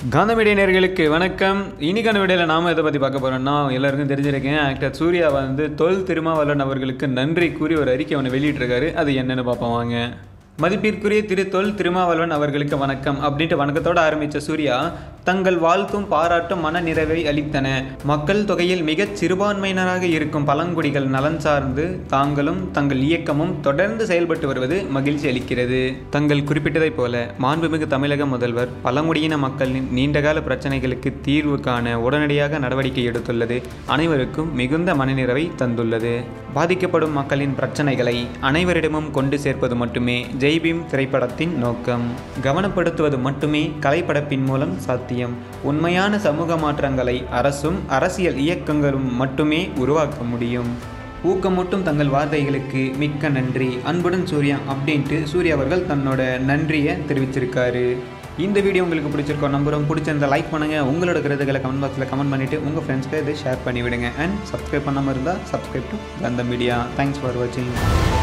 காந்தமீடிய நேர்களுக்கு வணக்கம் இன்னைக்கான வீடியோவில் நாம எதை பற்றி பார்க்க போகிறோம்னா எல்லாருக்கும் தெரிஞ்சிருக்கேன் ஆக்டர் சூர்யா வந்து தொல் திருமாவளவன் அவர்களுக்கு நன்றி கூறி ஒரு அறிக்கை ஒன்று வெளியிட்டிருக்காரு அது என்னன்னு பார்ப்போம் வாங்க மதிப்பிற்குரிய திரு தொல் திருமாவளவன் அவர்களுக்கு வணக்கம் அப்படின்ட்டு வணக்கத்தோட ஆரம்பித்த சூர்யா தங்கள் வாழ்த்தும் பாராட்டும் மன நிறைவை அளித்தன மக்கள் தொகையில் மிகச் சிறுபான்மையினராக இருக்கும் பழங்குடிகள் நலன் சார்ந்து தாங்களும் தங்கள் இயக்கமும் தொடர்ந்து செயல்பட்டு வருவது மகிழ்ச்சி அளிக்கிறது தங்கள் குறிப்பிட்டதைப் போல மாண்புமிகு தமிழக முதல்வர் பழங்குடியின மக்களின் நீண்டகால பிரச்சனைகளுக்கு தீர்வு காண உடனடியாக நடவடிக்கை எடுத்துள்ளது அனைவருக்கும் மிகுந்த மனநிறைவை தந்துள்ளது பாதிக்கப்படும் மக்களின் பிரச்சனைகளை அனைவரிடமும் கொண்டு சேர்ப்பது மட்டுமே ஜெய்பீம் திரைப்படத்தின் நோக்கம் கவனப்படுத்துவது மட்டுமே கலைப்படப்பின் மூலம் சாத்தியம் உண்மையான சமூக மாற்றங்களை அரசும் அரசியல் இயக்கங்களும் மட்டுமே உருவாக்க முடியும் ஊக்கமூட்டும் தங்கள் வார்த்தைகளுக்கு மிக்க நன்றி அன்புடன் சூர்யா அப்படின்ட்டு சூர்யா அவர்கள் தன்னோட நன்றியை தெரிவிச்சிருக்காரு இந்த வீடியோ உங்களுக்கு பிடிச்சிருக்கோம் நம்புறோம் பிடிச்சிருந்தா லைக் பண்ணுங்கள் உங்களோட கருத்துக்களை கமெண்ட் பாக்ஸில் கமெண்ட் பண்ணிவிட்டு உங்கள் ஃப்ரெண்ட்ஸ்க்கு இதை ஷேர் பண்ணி விடுங்க அண்ட் சப்ஸ்கிரைப் பண்ணாமல் இருந்தால் subscribe to Kandha media thanks for வாட்சிங்